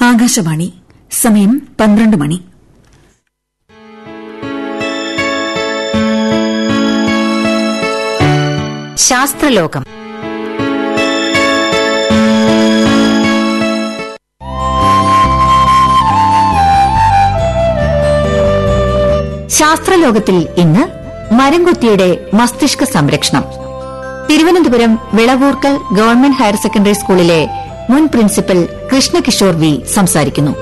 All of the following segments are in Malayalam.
ആകാശവാണി സമയം പന്ത്രണ്ട് മണി ശാസ്ത്രലോകം ശാസ്ത്രലോകത്തിൽ ഇന്ന് മരംകുത്തിയുടെ മസ്തിഷ്ക സംരക്ഷണം Thiruvananthapuram Vilavoorkal government higher secondary സ്കൂളിലെ മുൻ പ്രിൻസിപ്പൽ കൃഷ്ണകിഷോർ വി സംസാരിക്കുന്നു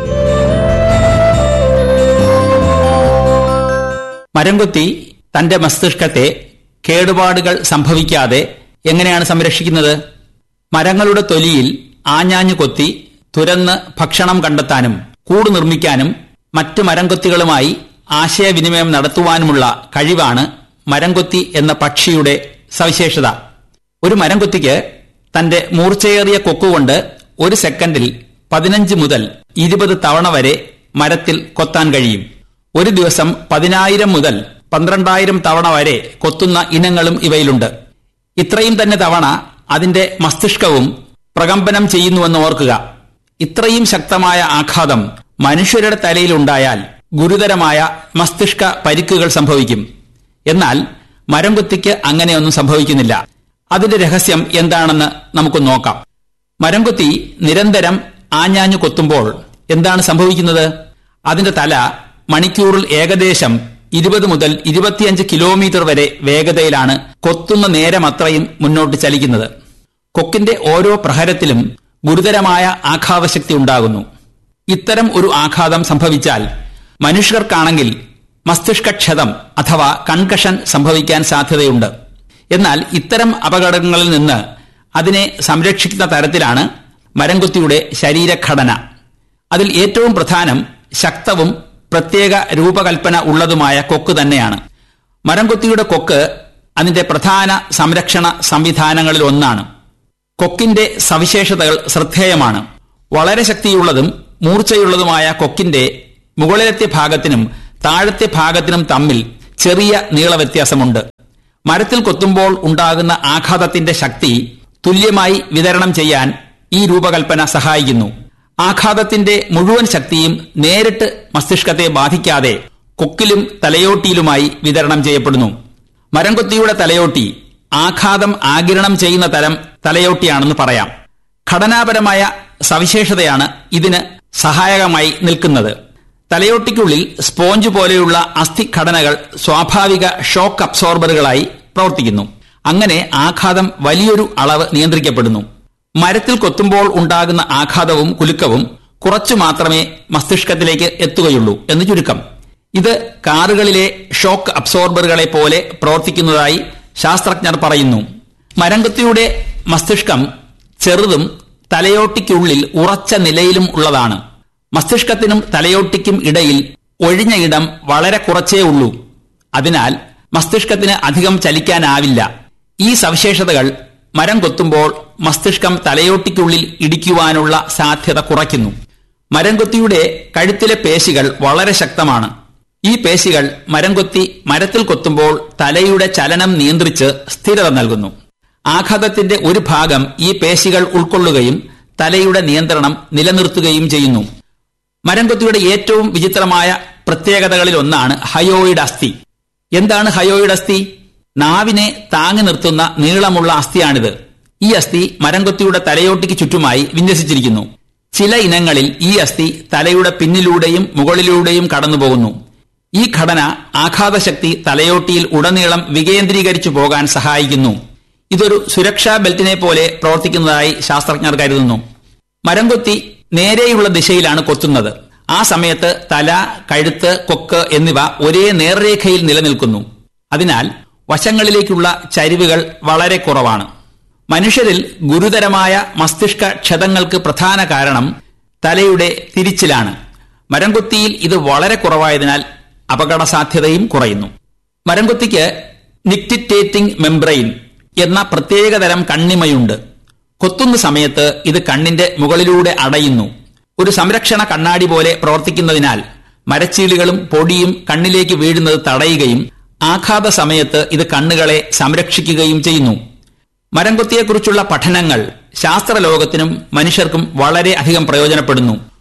മരംകൊത്തി തന്റെ മസ്തിഷ്കത്തെ കേടുപാടുകൾ സംഭവിക്കാതെ എങ്ങനെയാണ് സംരക്ഷിക്കുന്നത് മരങ്ങളുടെ തൊലിയിൽ ആഞ്ഞാഞ്ഞു കൊത്തി തുരന്ന് ഭക്ഷണം കണ്ടെത്താനും കൂട് നിർമ്മിക്കാനും മറ്റു മരംകൊത്തികളുമായി ആശയവിനിമയം നടത്തുവാനുമുള്ള കഴിവാണ് മരംകൊത്തി എന്ന പക്ഷിയുടെ സവിശേഷത ഒരു മരംകൊത്തിക്ക് തന്റെ മൂർച്ചയേറിയ കൊക്കുകൊണ്ട് ഒരു സെക്കൻഡിൽ പതിനഞ്ച് മുതൽ ഇരുപത് തവണ വരെ മരത്തിൽ കൊത്താൻ കഴിയും ഒരു ദിവസം പതിനായിരം മുതൽ പന്ത്രണ്ടായിരം തവണ വരെ കൊത്തുന്ന ഇനങ്ങളും ഇവയിലുണ്ട് ഇത്രയും തന്നെ തവണ അതിന്റെ മസ്തിഷ്കവും പ്രകമ്പനം ചെയ്യുന്നുവെന്ന് ഓർക്കുക ഇത്രയും ശക്തമായ ആഘാതം മനുഷ്യരുടെ തലയിലുണ്ടായാൽ ഗുരുതരമായ മസ്തിഷ്ക പരിക്കുകൾ സംഭവിക്കും എന്നാൽ മരംകൊത്തിക്ക് അങ്ങനെയൊന്നും സംഭവിക്കുന്നില്ല അതിന്റെ രഹസ്യം എന്താണെന്ന് നമുക്ക് നോക്കാം മരംകൊത്തി നിരന്തരം ആഞ്ഞാഞ്ഞു കൊത്തുമ്പോൾ എന്താണ് സംഭവിക്കുന്നത് അതിന്റെ തല മണിക്കൂറിൽ ഏകദേശം ഇരുപത് മുതൽ ഇരുപത്തിയഞ്ച് കിലോമീറ്റർ വരെ വേഗതയിലാണ് കൊത്തുന്ന നേരം അത്രയും മുന്നോട്ട് ചലിക്കുന്നത് കൊക്കിന്റെ ഓരോ പ്രഹരത്തിലും ഗുരുതരമായ ആഘാതശക്തി ഉണ്ടാകുന്നു ഇത്തരം ഒരു ആഘാതം സംഭവിച്ചാൽ മനുഷ്യർക്കാണെങ്കിൽ മസ്തിഷ്കക്ഷതം അഥവാ കൺകഷൻ സംഭവിക്കാൻ സാധ്യതയുണ്ട് എന്നാൽ ഇത്തരം അപകടങ്ങളിൽ നിന്ന് അതിനെ സംരക്ഷിക്കുന്ന തരത്തിലാണ് മരംകുത്തിയുടെ ശരീരഘടന അതിൽ ഏറ്റവും പ്രധാനം ശക്തവും പ്രത്യേക രൂപകൽപ്പന ഉള്ളതുമായ കൊക്ക് തന്നെയാണ് മരംകൊത്തിയുടെ കൊക്ക് അതിന്റെ പ്രധാന സംരക്ഷണ സംവിധാനങ്ങളിൽ ഒന്നാണ് കൊക്കിന്റെ സവിശേഷതകൾ ശ്രദ്ധേയമാണ് വളരെ ശക്തിയുള്ളതും മൂർച്ചയുള്ളതുമായ കൊക്കിന്റെ മുകളിലത്തെ ഭാഗത്തിനും താഴത്തെ ഭാഗത്തിനും തമ്മിൽ ചെറിയ നീളവ്യത്യാസമുണ്ട് മരത്തിൽ കൊത്തുമ്പോൾ ഉണ്ടാകുന്ന ആഘാതത്തിന്റെ ശക്തി തുല്യമായി വിതരണം ചെയ്യാൻ ഈ രൂപകൽപ്പന സഹായിക്കുന്നു ആഘാതത്തിന്റെ മുഴുവൻ ശക്തിയും നേരിട്ട് മസ്തിഷ്കത്തെ ബാധിക്കാതെ കൊക്കിലും തലയോട്ടിയിലുമായി വിതരണം ചെയ്യപ്പെടുന്നു മരംകൊത്തിയുടെ തലയോട്ടി ആഘാതം ആകിരണം ചെയ്യുന്ന തരം തലയോട്ടിയാണെന്ന് പറയാം ഘടനാപരമായ സവിശേഷതയാണ് ഇതിന് സഹായകമായി നിൽക്കുന്നത് തലയോട്ടിക്കുള്ളിൽ സ്പോഞ്ച് പോലെയുള്ള അസ്ഥിഘടനകൾ സ്വാഭാവിക ഷോക്ക് അബ്സോർബറുകളായി പ്രവർത്തിക്കുന്നു അങ്ങനെ ആഘാതം വലിയൊരു അളവ് നിയന്ത്രിക്കപ്പെടുന്നു മരത്തിൽ കൊത്തുമ്പോൾ ഉണ്ടാകുന്ന ആഘാതവും കുലുക്കവും കുറച്ചു മാത്രമേ മസ്തിഷ്കത്തിലേക്ക് എത്തുകയുള്ളൂ എന്ന് ചുരുക്കം ഇത് കാറുകളിലെ ഷോക്ക് അബ്സോർബറുകളെ പോലെ പ്രവർത്തിക്കുന്നതായി ശാസ്ത്രജ്ഞർ പറയുന്നു മരംകൊത്തിയുടെ മസ്തിഷ്കം ചെറുതും തലയോട്ടിക്കുള്ളിൽ ഉറച്ച നിലയിലും ഉള്ളതാണ് മസ്തിഷ്കത്തിനും തലയോട്ടിക്കും ഇടയിൽ ഒഴിഞ്ഞ ഇടം വളരെ കുറച്ചേ ഉള്ളൂ അതിനാൽ മസ്തിഷ്കത്തിന് അധികം ചലിക്കാനാവില്ല ഈ സവിശേഷതകൾ മരം കൊത്തുമ്പോൾ മസ്തിഷ്കം തലയോട്ടിക്കുള്ളിൽ ഇടിക്കുവാനുള്ള സാധ്യത കുറയ്ക്കുന്നു മരംകൊത്തിയുടെ കഴുത്തിലെ പേശികൾ വളരെ ശക്തമാണ് ഈ പേശികൾ മരം കൊത്തി മരത്തിൽ കൊത്തുമ്പോൾ തലയുടെ ചലനം നിയന്ത്രിച്ച് സ്ഥിരത നൽകുന്നു ആഘാതത്തിന്റെ ഒരു ഭാഗം ഈ പേശികൾ ഉൾക്കൊള്ളുകയും തലയുടെ നിയന്ത്രണം നിലനിർത്തുകയും ചെയ്യുന്നു മരംകൊത്തിയുടെ ഏറ്റവും വിചിത്രമായ പ്രത്യേകതകളിൽ ഒന്നാണ് ഹയോയിഡ് അസ്ഥി എന്താണ് ഹയോയിഡ് അസ്ഥി നാവിനെ താങ്ങി നിർത്തുന്ന നീളമുള്ള അസ്ഥിയാണിത് ഈ അസ്ഥി മരംകൊത്തിയുടെ തലയോട്ടിക്ക് ചുറ്റുമായി വിന്യസിച്ചിരിക്കുന്നു ചില ഇനങ്ങളിൽ ഈ അസ്ഥി തലയുടെ പിന്നിലൂടെയും മുകളിലൂടെയും കടന്നുപോകുന്നു ഈ ഘടന ആഘാതശക്തി തലയോട്ടിയിൽ ഉടനീളം വികേന്ദ്രീകരിച്ചു പോകാൻ സഹായിക്കുന്നു ഇതൊരു സുരക്ഷാ ബെൽറ്റിനെ പോലെ പ്രവർത്തിക്കുന്നതായി ശാസ്ത്രജ്ഞർ കരുതുന്നു മരംകൊത്തി നേരെയുള്ള ദിശയിലാണ് കൊത്തുന്നത് ആ സമയത്ത് തല കഴുത്ത് കൊക്ക് എന്നിവ ഒരേ നേർരേഖയിൽ നിലനിൽക്കുന്നു അതിനാൽ വശങ്ങളിലേക്കുള്ള ചരിവുകൾ വളരെ കുറവാണ് മനുഷ്യരിൽ ഗുരുതരമായ മസ്തിഷ്ക ക്ഷതങ്ങൾക്ക് പ്രധാന കാരണം തലയുടെ തിരിച്ചിലാണ് മരംകൊത്തിയിൽ ഇത് വളരെ കുറവായതിനാൽ അപകട സാധ്യതയും കുറയുന്നു മരംകൊത്തിക്ക് നിക്റ്റിറ്റേറ്റിംഗ് മെംബ്രെയിൻ എന്ന പ്രത്യേകതരം കണ്ണിമയുണ്ട് കൊത്തുന്ന സമയത്ത് ഇത് കണ്ണിന്റെ മുകളിലൂടെ അടയുന്നു ഒരു സംരക്ഷണ കണ്ണാടി പോലെ പ്രവർത്തിക്കുന്നതിനാൽ മരച്ചീളുകളും പൊടിയും കണ്ണിലേക്ക് വീഴുന്നത് തടയുകയും ആഘാത സമയത്ത് ഇത് കണ്ണുകളെ സംരക്ഷിക്കുകയും ചെയ്യുന്നു മരംകൊത്തിയെക്കുറിച്ചുള്ള പഠനങ്ങൾ ശാസ്ത്രലോകത്തിനും മനുഷ്യർക്കും വളരെ അധികം പ്രയോജനപ്പെടുന്നു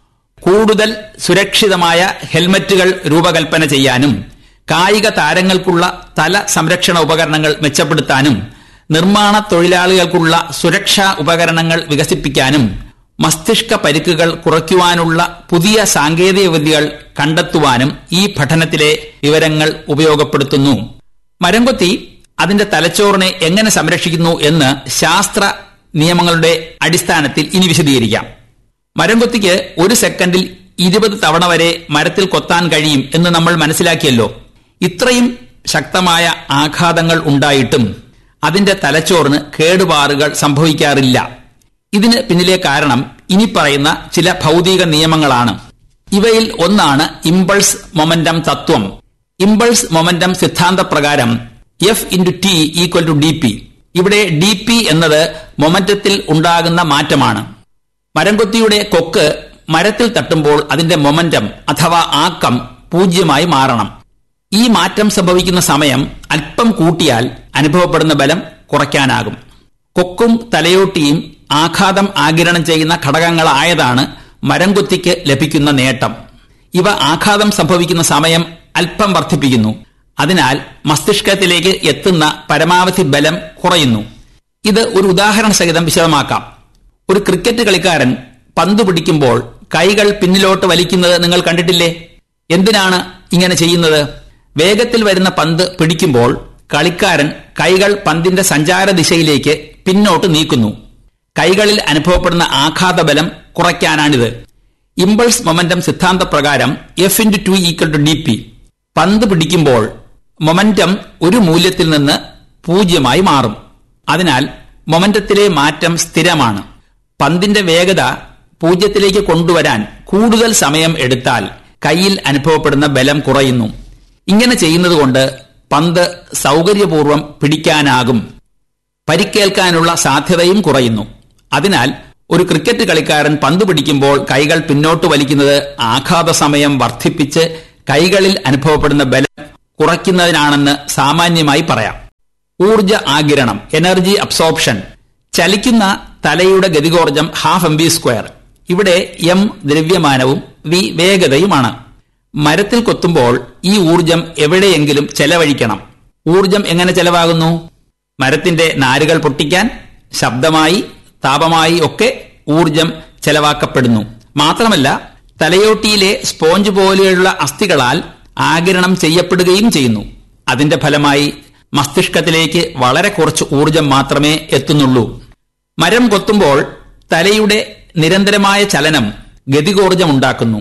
കൂടുതൽ സുരക്ഷിതമായ ഹെൽമറ്റുകൾ രൂപകൽപ്പന ചെയ്യാനും കായിക താരങ്ങൾക്കുള്ള തല സംരക്ഷണ ഉപകരണങ്ങൾ മെച്ചപ്പെടുത്താനും നിർമ്മാണ തൊഴിലാളികൾക്കുള്ള സുരക്ഷാ ഉപകരണങ്ങൾ വികസിപ്പിക്കാനും മസ്തിഷ്ക പരിക്കുകൾ കുറയ്ക്കുവാനുള്ള പുതിയ സാങ്കേതിക വിദ്യകൾ കണ്ടെത്തുവാനും ഈ പഠനത്തിലെ വിവരങ്ങൾ ഉപയോഗപ്പെടുത്തുന്നു മരംകൊത്തി അതിന്റെ തലച്ചോറിനെ എങ്ങനെ സംരക്ഷിക്കുന്നു എന്ന് ശാസ്ത്ര നിയമങ്ങളുടെ അടിസ്ഥാനത്തിൽ ഇനി വിശദീകരിക്കാം മരംകൊത്തിക്ക് ഒരു സെക്കൻഡിൽ ഇരുപത് തവണ വരെ മരത്തിൽ കൊത്താൻ കഴിയും എന്ന് നമ്മൾ മനസ്സിലാക്കിയല്ലോ ഇത്രയും ശക്തമായ ആഘാതങ്ങൾ ഉണ്ടായിട്ടും അതിന്റെ തലച്ചോറിന് കേടുപാറുകൾ സംഭവിക്കാറില്ല ഇതിന് പിന്നിലെ കാരണം ഇനി പറയുന്ന ചില ഭൗതിക നിയമങ്ങളാണ് ഇവയിൽ ഒന്നാണ് ഇമ്പൾസ് മൊമെന്റം തത്വം ഇമ്പൾസ് മൊമെന്റം സിദ്ധാന്ത പ്രകാരം F into T equal to D P ഇവിടെ ഡി പി എന്നത് മൊമെന്റത്തിൽ ഉണ്ടാകുന്ന മാറ്റമാണ് മരംകൊത്തിയുടെ കൊക്ക് മരത്തിൽ തട്ടുമ്പോൾ അതിന്റെ മൊമെന്റം അഥവാ ആക്കം പൂജ്യമായി മാറണം ഈ മാറ്റം സംഭവിക്കുന്ന സമയം അല്പം കൂട്ടിയാൽ അനുഭവപ്പെടുന്ന ബലം കുറയ്ക്കാനാകും കൊക്കും തലയോട്ടിയും ആഘാതം ആകിരണം ചെയ്യുന്ന ഘടകങ്ങളായതാണ് മരംകൊത്തിക്ക് ലഭിക്കുന്ന നേട്ടം ഇവ ആഘാതം സംഭവിക്കുന്ന സമയം അല്പം വർദ്ധിപ്പിക്കുന്നു അതിനാൽ മസ്തിഷ്കത്തിലേക്ക് എത്തുന്ന പരമാവധി ബലം കുറയുന്നു ഇത് ഒരു ഉദാഹരണ സഹിതം വിശദമാക്കാം ഒരു ക്രിക്കറ്റ് കളിക്കാരൻ പന്ത് പിടിക്കുമ്പോൾ കൈകൾ പിന്നിലോട്ട് വലിക്കുന്നത് നിങ്ങൾ കണ്ടിട്ടില്ലേ എന്തിനാണ് ഇങ്ങനെ ചെയ്യുന്നത് വേഗത്തിൽ വരുന്ന പന്ത് പിടിക്കുമ്പോൾ കളിക്കാരൻ കൈകൾ പന്തിന്റെ സഞ്ചാര ദിശയിലേക്ക് പിന്നോട്ട് നീക്കുന്നു കൈകളിൽ അനുഭവപ്പെടുന്ന ആഘാതബലം കുറയ്ക്കാനാണിത് ഇമ്പൾസ് മൊമെന്റം സിദ്ധാന്ത പ്രകാരം F into T equal to D P പന്ത് പിടിക്കുമ്പോൾ മൊമെന്റം ഒരു മൂല്യത്തിൽ നിന്ന് പൂജ്യമായി മാറും അതിനാൽ മൊമെന്റത്തിലെ മാറ്റം സ്ഥിരമാണ് പന്തിന്റെ വേഗത പൂജ്യത്തിലേക്ക് കൊണ്ടുവരാൻ കൂടുതൽ സമയം എടുത്താൽ കയ്യിൽ അനുഭവപ്പെടുന്ന ബലം കുറയുന്നു ഇങ്ങനെ ചെയ്യുന്നതുകൊണ്ട് പന്ത് സൗകര്യപൂർവ്വം പിടിക്കാനാകും പരിക്കേൽക്കാനുള്ള സാധ്യതയും കുറയുന്നു അതിനാൽ ഒരു ക്രിക്കറ്റ് കളിക്കാരൻ പന്ത് പിടിക്കുമ്പോൾ കൈകൾ പിന്നോട്ട് വലിക്കുന്നത് ആഘാത സമയം വർദ്ധിപ്പിച്ച് കൈകളിൽ അനുഭവപ്പെടുന്ന ബലം കുറയ്ക്കുന്നതിനാണെന്ന് സാമാന്യമായി പറയാം ഊർജ ആകിരണം എനർജി അബ്സോർപ്ഷൻ ചലിക്കുന്ന തലയുടെ ഗതികോർജം ഹാഫ് എം ബി സ്ക്വയർ ഇവിടെ എം ദ്രവ്യമാനവും വി വേഗതയുമാണ് മരത്തിൽ കൊത്തുമ്പോൾ ഈ ഊർജം എവിടെയെങ്കിലും ചെലവഴിക്കണം ഊർജം എങ്ങനെ ചെലവാകുന്നു മരത്തിന്റെ നാരുകൾ പൊട്ടിക്കാൻ ശബ്ദമായി താപമായി ഒക്കെ ഊർജം ചെലവാക്കപ്പെടുന്നു മാത്രമല്ല തലയോട്ടിയിലെ സ്പോഞ്ച് പോലെയുള്ള അസ്ഥികളാൽ ആകിരണം ചെയ്യപ്പെടുകയും ചെയ്യുന്നു അതിന്റെ ഫലമായി മസ്തിഷ്കത്തിലേക്ക് വളരെ കുറച്ച് ഊർജം മാത്രമേ എത്തുന്നുള്ളൂ മരം കൊത്തുമ്പോൾ തലയുടെ നിരന്തരമായ ചലനം ഗതികോർജമുണ്ടാക്കുന്നു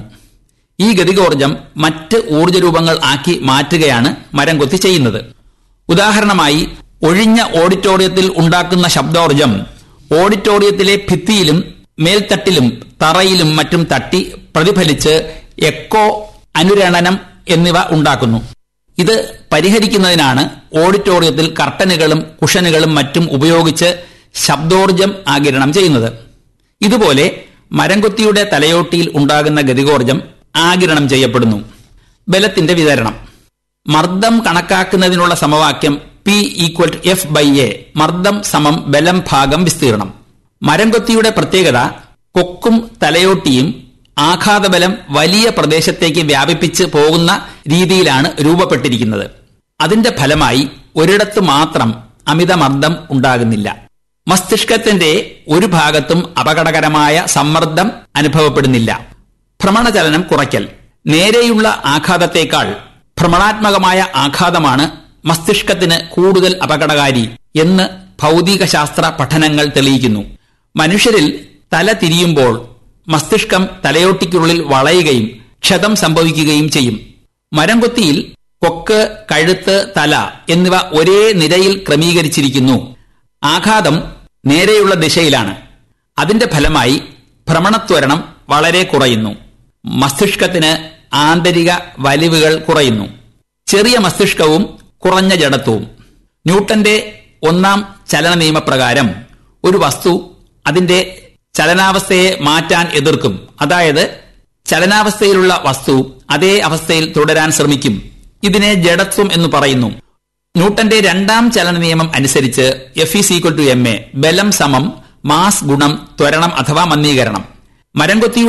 ഈ ഗതികോർജം മറ്റ് ഊർജ്ജരൂപങ്ങൾ ആക്കി മാറ്റുകയാണ് മരം കൊത്തി ചെയ്യുന്നത് ഉദാഹരണമായി ഒഴിഞ്ഞ ഓഡിറ്റോറിയത്തിൽ ഉണ്ടാക്കുന്ന ശബ്ദോർജം ഓഡിറ്റോറിയത്തിലെ ഭിത്തിയിലും മേൽത്തട്ടിലും തറയിലും മറ്റും തട്ടി പ്രതിഫലിച്ച് എക്കോ അനുരണനം എന്നിവ ഉണ്ടാക്കുന്നു ഇത് പരിഹരിക്കുന്നതിനാണ് ഓഡിറ്റോറിയത്തിൽ കർട്ടനുകളും കുഷനുകളും മറ്റും ഉപയോഗിച്ച് ശബ്ദോർജം ആകിരണം ചെയ്യുന്നത് ഇതുപോലെ മരംകൊത്തിയുടെ തലയോട്ടിയിൽ ഉണ്ടാകുന്ന ഗതികോർജം ആകിരണം ചെയ്യപ്പെടുന്നു ബലത്തിന്റെ വിതരണം മർദ്ദം കണക്കാക്കുന്നതിനുള്ള സമവാക്യം P equal F by A മർദ്ദം സമം ബലം ഭാഗം വിസ്തീർണം മരംകൊത്തിയുടെ പ്രത്യേകത കൊക്കും തലയോട്ടിയും ആഘാതബലം വലിയ പ്രദേശത്തേക്ക് വ്യാപിപ്പിച്ച് പോകുന്ന രീതിയിലാണ് രൂപപ്പെട്ടിരിക്കുന്നത് അതിന്റെ ഫലമായി ഒരിടത്ത് മാത്രം അമിതമർദ്ദം ഉണ്ടാകുന്നില്ല മസ്തിഷ്കത്തിന്റെ ഒരു ഭാഗത്തും അപകടകരമായ സമ്മർദ്ദം അനുഭവപ്പെടുന്നില്ല ഭ്രമണചലനം കുറയ്ക്കൽ നേരെയുള്ള ആഘാതത്തേക്കാൾ ഭ്രമണാത്മകമായ ആഘാതമാണ് മസ്തിഷ്കത്തിന് കൂടുതൽ അപകടകാരി എന്ന് ഭൗതികശാസ്ത്ര പഠനങ്ങൾ തെളിയിക്കുന്നു മനുഷ്യരിൽ തല തിരിയുമ്പോൾ മസ്തിഷ്കം തലയോട്ടിക്കുള്ളിൽ വളയുകയും ക്ഷതം സംഭവിക്കുകയും ചെയ്യും മരംകൊത്തിയിൽ കൊക്ക് കഴുത്ത് തല എന്നിവ ഒരേ നിരയിൽ ക്രമീകരിച്ചിരിക്കുന്നു ആഘാതം നേരെയുള്ള ദിശയിലാണ് അതിന്റെ ഫലമായി ഭ്രമണത്വരണം വളരെ കുറയുന്നു മസ്തിഷ്കത്തിന് ആന്തരിക വലിവുകൾ കുറയുന്നു ചെറിയ മസ്തിഷ്കവും കുറഞ്ഞ ജഡത്വവും ന്യൂട്ടന്റെ ഒന്നാം ചലന നിയമപ്രകാരം ഒരു വസ്തു അതിന്റെ ചലനാവസ്ഥയെ മാറ്റാൻ എതിർക്കും അതായത് ചലനാവസ്ഥയിലുള്ള വസ്തു അതേ അവസ്ഥയിൽ തുടരാൻ ശ്രമിക്കും ഇതിനെ ജഡത്വം എന്ന് പറയുന്നു ന്യൂട്ടന്റെ രണ്ടാം ചലന നിയമം അനുസരിച്ച് F is equal to M A ബലം സമം മാസ് ഗുണം ത്വരണം അഥവാ മന്ദീകരണം മരംകൊത്തിയുടെ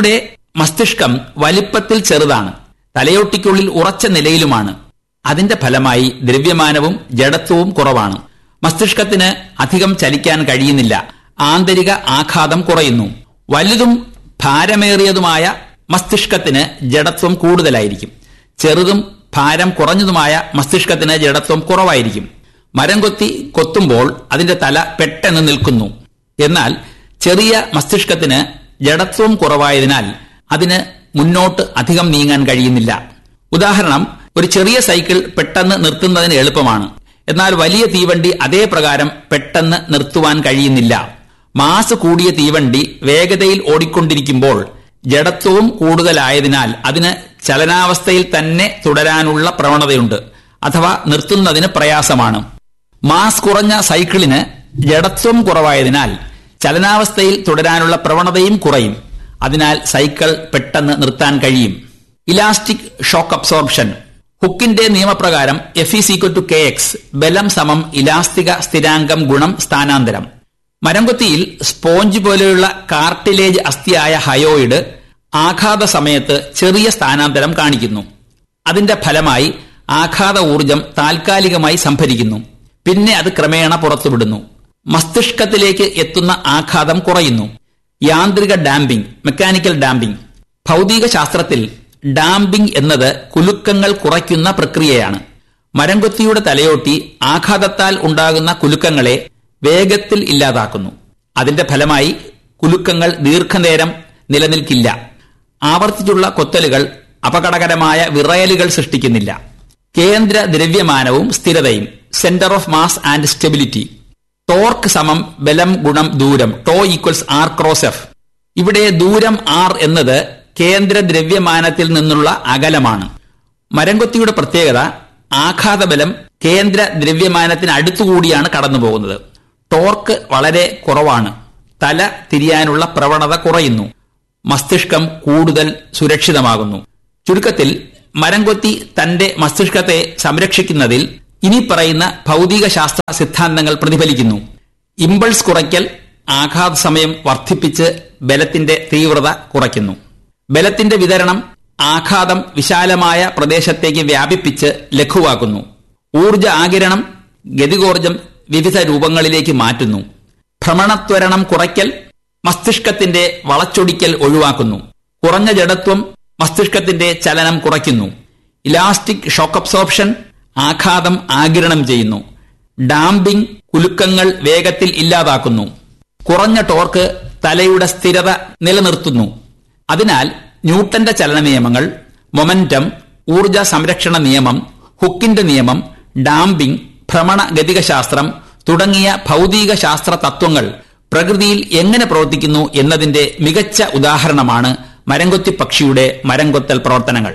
മസ്തിഷ്കം വലിപ്പത്തിൽ ചെറുതാണ് തലയോട്ടിക്കുള്ളിൽ ഉറച്ച നിലയിലുമാണ് അതിന്റെ ഫലമായി ദ്രവ്യമാനവും ജഡത്വവും കുറവാണ് മസ്തിഷ്കത്തിന് അധികം ചലിക്കാൻ കഴിയുന്നില്ല ആന്തരിക ആഘാതം കുറയുന്നു വലുതും ഭാരമേറിയതുമായ മസ്തിഷ്കത്തിന് ജഡത്വം കൂടുതലായിരിക്കും ചെറുതും ഭാരം കുറഞ്ഞതുമായ മസ്തിഷ്കത്തിന് ജഡത്വം കുറവായിരിക്കും മരം കൊത്തി കൊത്തുമ്പോൾ അതിന്റെ തല പെട്ടെന്ന് നിൽക്കുന്നു എന്നാൽ ചെറിയ മസ്തിഷ്കത്തിന് ജഡത്വം കുറവായതിനാൽ അതിന് മുന്നോട്ട് അധികം നീങ്ങാൻ കഴിയുന്നില്ല ഉദാഹരണം ഒരു ചെറിയ സൈക്കിൾ പെട്ടെന്ന് നിർത്തുന്നതിന് എളുപ്പമാണ് എന്നാൽ വലിയ തീവണ്ടി അതേ പ്രകാരം പെട്ടെന്ന് നിർത്തുവാൻ കഴിയുന്നില്ല മാസ് കൂടിയ തീവണ്ടി വേഗതയിൽ ഓടിക്കൊണ്ടിരിക്കുമ്പോൾ ജഡത്വവും കൂടുതലായതിനാൽ അതിന് ചലനാവസ്ഥയിൽ തന്നെ തുടരാനുള്ള പ്രവണതയുണ്ട് അഥവാ നിർത്തുന്നതിന് പ്രയാസമാണ് മാസ് കുറഞ്ഞ സൈക്കിളിന് ജഡത്വം കുറവായതിനാൽ ചലനാവസ്ഥയിൽ തുടരാനുള്ള പ്രവണതയും കുറയും അതിനാൽ സൈക്കിൾ പെട്ടെന്ന് നിർത്താൻ കഴിയും ഇലാസ്റ്റിക് ഷോക്ക് അബ്സോർപ്ഷൻ ഹുക്കിന്റെ നിയമപ്രകാരം F is equal to K X ബലം സമം ഇലാസ്തിക സ്ഥിരാങ്കം ഗുണം സ്ഥാനാന്തരം മരംകൊത്തിയിൽ സ്പോഞ്ച് പോലെയുള്ള കാർട്ടിലേജ് അസ്ഥിയായ ഹയോയിഡ് ആഘാത സമയത്ത് ചെറിയ സ്ഥാനാന്തരം കാണിക്കുന്നു അതിന്റെ ഫലമായി ആഘാത ഊർജം താൽക്കാലികമായി സംഭരിക്കുന്നു പിന്നെ അത് ക്രമേണ പുറത്തുവിടുന്നു മസ്തിഷ്കത്തിലേക്ക് എത്തുന്ന ആഘാതം കുറയുന്നു യാന്ത്രിക ഡാമ്പിംഗ് മെക്കാനിക്കൽ ഡാമ്പിംഗ് ഭൗതിക ശാസ്ത്രത്തിൽ ഡാമ്പിംഗ് എന്നത് കുലുക്കങ്ങൾ കുറയ്ക്കുന്ന പ്രക്രിയയാണ് മരംകൊത്തിയുടെ തലയോട്ടി ആഘാതത്താൽ ഉണ്ടാകുന്ന കുലുക്കങ്ങളെ വേഗത്തിൽ ഇല്ലാതാക്കുന്നു അതിന്റെ ഫലമായി കുലുക്കങ്ങൾ ദീർഘനേരം നിലനിൽക്കില്ല ആവർത്തിച്ചുള്ള കൊത്തലുകൾ അപകടകരമായ വിറയലുകൾ സൃഷ്ടിക്കുന്നില്ല കേന്ദ്ര ദ്രവ്യമാനവും സ്ഥിരതയും centre of mass and stability torque സമം ബലം ഗുണം ദൂരം tau equals R cross F ഇവിടെ ദൂരം ആർ എന്നത് കേന്ദ്ര ദ്രവ്യമാനത്തിൽ നിന്നുള്ള അകലമാണ് മരംകൊത്തിയുടെ പ്രത്യേകത ആഘാതബലം കേന്ദ്ര ദ്രവ്യമാനത്തിന് അടുത്തുകൂടിയാണ് കടന്നുപോകുന്നത് ടോർക്ക് വളരെ കുറവാണ് തല തിരിയാനുള്ള പ്രവണത കുറയുന്നു മസ്തിഷ്കം കൂടുതൽ സുരക്ഷിതമാകുന്നു ചുരുക്കത്തിൽ മരംകൊത്തി തന്റെ മസ്തിഷ്കത്തെ സംരക്ഷിക്കുന്നതിൽ ഇനി പറയുന്ന ഭൗതിക ശാസ്ത്ര സിദ്ധാന്തങ്ങൾ പ്രതിഫലിക്കുന്നു ഇമ്പൾസ് കുറയ്ക്കൽ ആഘാത സമയം വർദ്ധിപ്പിച്ച് ബലത്തിന്റെ തീവ്രത കുറയ്ക്കുന്നു ബലത്തിന്റെ വിതരണം ആഘാതം വിശാലമായ പ്രദേശത്തേക്ക് വ്യാപിപ്പിച്ച് ലഘുവാക്കുന്നു ഊർജ ആകിരണം ഗതികോർജം വിവിധ രൂപങ്ങളിലേക്ക് മാറ്റുന്നു ഭ്രമണത്വരണം കുറയ്ക്കൽ മസ്തിഷ്കത്തിന്റെ വളച്ചൊടിക്കൽ ഒഴിവാക്കുന്നു കുറഞ്ഞ ജഡത്വം മസ്തിഷ്കത്തിന്റെ ചലനം കുറയ്ക്കുന്നു ഇലാസ്റ്റിക് ഷോക്ക് അബ്സോർപ്ഷൻ ആഘാതം ആകിരണം ചെയ്യുന്നു ഡാമ്പിംഗ് കുലുക്കങ്ങൾ വേഗത്തിൽ ഇല്ലാതാക്കുന്നു കുറഞ്ഞ ടോർക്ക് തലയുടെ സ്ഥിരത നിലനിർത്തുന്നു അതിനാൽ ന്യൂട്ടന്റെ ചലന നിയമങ്ങൾ മൊമെന്റം ഊർജ സംരക്ഷണ നിയമം ഹുക്കിന്റെ നിയമം ഡാമ്പിംഗ് ഭ്രമണ ഗതികശാസ്ത്രം തുടങ്ങിയ ഭൗതിക ശാസ്ത്ര തത്വങ്ങൾ പ്രകൃതിയിൽ എങ്ങനെ പ്രവർത്തിക്കുന്നു എന്നതിന്റെ മികച്ച ഉദാഹരണമാണ് മരംകൊത്തി പക്ഷിയുടെ മരംകൊത്തൽ പ്രവർത്തനങ്ങൾ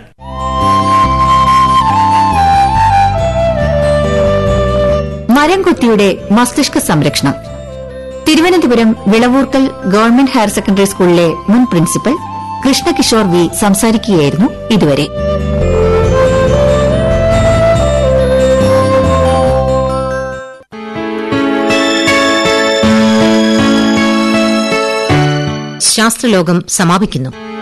മരംകൊത്തിയുടെ മസ്തിഷ്ക സംരക്ഷണം Thiruvananthapuram Vilavoorkal government higher secondary സ്കൂളിലെ മുൻ പ്രിൻസിപ്പൽ കൃഷ്ണകിഷോർ വി സംസാരിക്കുകയായിരുന്നു ഇതുവരെ ശാസ്ത്രലോകം സമാപിക്കുന്നു